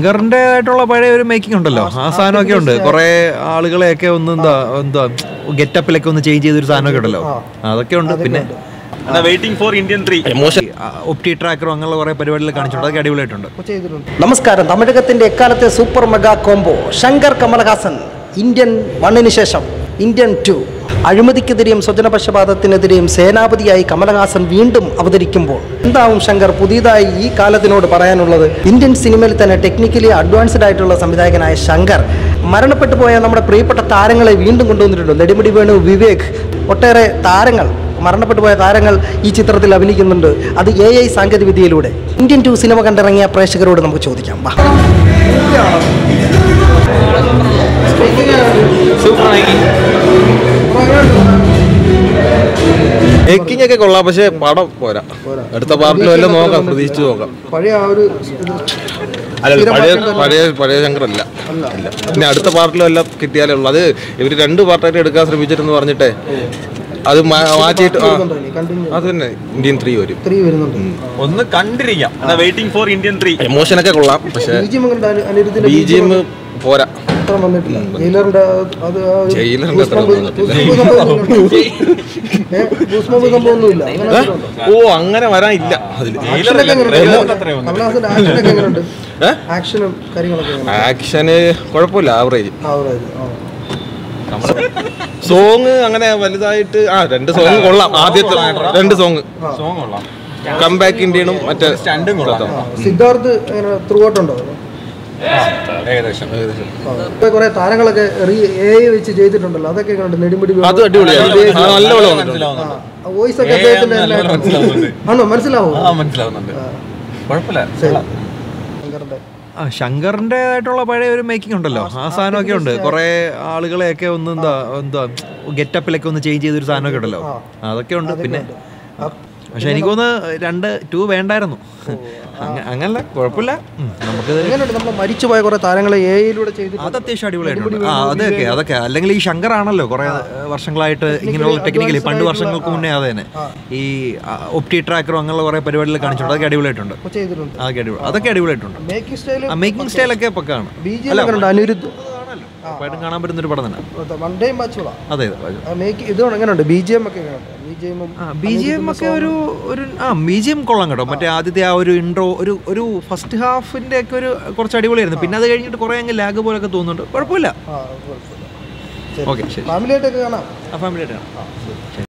ശങ്കറിന്റെ ആയിട്ടുള്ള പഴയ ഒരു മേക്കിംഗ് ഉണ്ടല്ലോ ആ സാധനമൊക്കെ ഉണ്ട് കുറെ ആളുകളെയൊക്കെ ഒന്ന് എന്താ എന്താ ഗെറ്റപ്പിലൊക്കെ ഒന്ന് ചേഞ്ച് ചെയ്തൊരു സാധനമൊക്കെ ഉണ്ടല്ലോ അതൊക്കെ ഉണ്ട് പിന്നെ വെയിറ്റിംഗ് ഫോർ ഇന്ത്യൻ ത്രീ ഒപ്റ്റി ട്രാക്കറും അങ്ങനെയുള്ള കുറെ പരിപാടികൾ കാണിച്ചിട്ടുണ്ട് അതൊക്കെ അടിപൊളിയായിട്ടുണ്ട് നമസ്കാരം തമിഴകത്തിന്റെ എക്കാലത്തെ super mega combo Shankar Kamalahasan Indian വണ്ണിന് ശേഷം ഇന്ത്യൻ ടു അഴിമതിക്കെതിരെയും സ്വജനപക്ഷപാതത്തിനെതിരെയും സേനാപതിയായി കമലഹാസൻ വീണ്ടും അവതരിക്കുമ്പോൾ എന്താവും ശങ്കർ പുതിയതായി ഈ കാലത്തിനോട് പറയാനുള്ളത് ഇന്ത്യൻ സിനിമയിൽ തന്നെ ടെക്നിക്കലി അഡ്വാൻസ്ഡ് ആയിട്ടുള്ള സംവിധായകനായ ശങ്കർ മരണപ്പെട്ടു പോയ നമ്മുടെ പ്രിയപ്പെട്ട താരങ്ങളെ വീണ്ടും കൊണ്ടുവന്നിട്ടുണ്ട് നെടുമുടി വേണു വിവേക് ഒട്ടേറെ താരങ്ങൾ മരണപ്പെട്ടു പോയ താരങ്ങൾ ഈ ചിത്രത്തിൽ അഭിനയിക്കുന്നുണ്ട് അത് എ ഐ സാങ്കേതിക വിദ്യയിലൂടെ ഇന്ത്യൻ ടു സിനിമ കണ്ടിറങ്ങിയ പ്രേക്ഷകരോട് നമുക്ക് ചോദിക്കാം വാ മേക്കിംഗ് ഒക്കെ കൊള്ളാം പക്ഷെ പടം പോരാ അടുത്ത പാർട്ടിലും എല്ലാം നോക്കാം പ്രതീക്ഷിച്ചു നോക്കാം പഴയ ആ ഒരു അല്ല പഴയ പഴയ പഴയ ശങ്കറല്ല ഇല്ല പിന്നെ അടുത്ത പാർട്ടിലും എല്ലാം കിട്ടിയാലേ ഉള്ളൂ അത് ഇവർ രണ്ട് പാർട്ടായിട്ട് എടുക്കാൻ ശ്രമിച്ചിട്ടെന്ന് പറഞ്ഞിട്ടേ അത് മാ- മാറ്റിയിട്ട് ആ, അത് തന്നെ ഇന്ത്യൻ ത്രീ വരും ത്രീ വരുന്നുണ്ട് ഒന്ന് കണ്ടിരിക്കാം വെയിറ്റിംഗ് ഫോർ ഇന്ത്യൻ ത്രീ എമോഷനൊക്കെ കൊള്ളാം പക്ഷെ ബീജിയം കണ്ട അനിരുദ്ധിന്റെ ബി ജി എം പോരാ അത്ര വന്നിട്ടില്ല ജയിലറിന്റെ അത് ആ ഒരു ജയിലറിന്റെ അത്ര goosebump- വന്നിട്ടില്ല. goosebump സംഭവമൊന്നുമില്ല. ഏ, goosebump സംഭവമൊന്നുമില്ല അങ്ങനെ ഏ? എന്തെങ്കിലും ഉണ്ടോ? ഓ അങ്ങനെ വരാൻ ഇല്ല അതിൽ Action ഒക്കെ എങ്ങനെയുണ്ട്? കമലഹാസന്റെ action ഒക്കെ എങ്ങനെയുണ്ട്? ഏ? ആക്ഷനും കാര്യങ്ങളൊക്കെ എങ്ങനെയുണ്ട്? ആക്ഷന് കുഴപ്പമില്ല ആവറേജ് Average, ആ. സോങ് അങ്ങനെ വലുതായിട്ട് ആ രണ്ട് സോങ് കൊള്ളാം ആദ്യത്തെ രണ്ട് സോങ് സോങ് കൊള്ളാം കംബാക്ക് ഇന്ത്യനും മറ്റേ സ്റ്റാൻഡും കൊള്ളാം സിദ്ധാർത്ഥ് എങ്ങനെ ത്രൂ ഔട്ട് ഉണ്ടോ ഏകദേശം ഇപ്പൊ കുറെ താരങ്ങളൊക്കെ റീ എ വെച്ച് ചെയ്തിട്ടുണ്ടല്ലോ അതൊക്കെ എങ്ങനെയുണ്ട് നെടുമുടി അത് അടിപൊളിയാണ് ആ, നല്ല പോലെ വന്നിട്ടുണ്ട് വോയിസ് ഒക്കെ അദ്ദേഹത്തിന്റെ നല്ലപോലെ തന്നെ മനസ്സിലാവുന്നുണ്ട്. ആണോ മനസ്സിലാവോ ആ മനസ്സിലാവുന്നുണ്ട് കുഴപ്പമില്ല ശങ്കറിന്റെ ആ ശങ്കറിന്റെ ആയിട്ടുള്ള പഴയ ഒരു മേക്കിംഗ് ഉണ്ടല്ലോ ആ സാധനമൊക്കെ ഉണ്ട് കുറെ ആളുകളെയൊക്കെ ഒന്ന് എന്താ എന്താ ഗെറ്റപ്പിലൊക്കെ ഒന്ന് ചേഞ്ച് ചെയ്തൊരു സാധനമൊക്കെ ഉണ്ടല്ലോ അതൊക്കെ ഉണ്ട് പിന്നെ പക്ഷെ എനിക്കൊന്ന് രണ്ട് ടു വേണ്ടായിരുന്നു അങ്ങ- അങ്ങനല്ല കുഴപ്പമില്ല ഉം, നമുക്കിത് എങ്ങനെയുണ്ട് നമ്മൾ മരിച്ചുപോയ കുറെ താരങ്ങളെ എ ഐയിലൂടെ ചെയ്തിട്ട് അത് അത്യാവശ്യം അടിപൊളിയായിട്ടുണ്ട് ആ അതൊക്കെ അതൊക്കെ അല്ലെങ്കിൽ ഈ ശങ്കർ ആണല്ലോ കുറെ വർഷങ്ങളായിട്ട് ഇങ്ങനെയുള്ള ടെക്നിക്കലി പണ്ട് വർഷങ്ങൾക്ക് മുന്നേ അത് തന്നെ ഈ ഒപ്റ്റി ട്രാക്കറും അങ്ങനെയുള്ള കുറെ പരിപാടികൾ കാണിച്ചിട്ടുണ്ട് അതൊക്കെ അടിപൊളിയായിട്ടുണ്ട് ചെയ്തിട്ടുണ്ട് അതൊക്കെ അടിപൊളി അതൊക്കെ അടിപൊളിയായിട്ടുണ്ട് മേക്കിംഗ് സ്റ്റൈൽ ആ മേക്കിംഗ് സ്റ്റൈലൊക്കെ പക്കാണ് ബി ജി എങ്ങനെയുണ്ട് അനിരുദ്ധ് ഉറപ്പായിട്ടും കാണാൻ പറ്റുന്ന ഒരു പടം തന്നെ വൺ ഡേ മാച്ചുകളാ അതെ അതെ മേക്ക് ഇത് എങ്ങനെയുണ്ട് ബി ജി എം ഒക്കെ എങ്ങനെയുണ്ട് ബി ജി എമ്മും ആ ബി ജി എം ഒക്കെ ഒരു ഒരു ആ ബി ജി എം കൊള്ളാം കേട്ടോ മറ്റേ ആദ്യത്തെ ആ ഒരു ഇൻട്രോ ഒരു ഒരു ഫസ്റ്റ് ഹാഫിന്റെ ഒക്കെ ഒരു കുറച്ച് അടിപൊളിയായിരുന്നു പിന്നെ അത് കഴിഞ്ഞിട്ട് കുറെ അങ്ങ് ലാഗ് പോലൊക്കെ തോന്നുന്നുണ്ട് കുഴപ്പമില്ല ആ കുഴപ്പമില്ല ഓക്കെ ശരി ഫാമിലിയായിട്ടൊക്കെ കാണാം ആ ഫാമിലി ആയിട്ട് കാണാം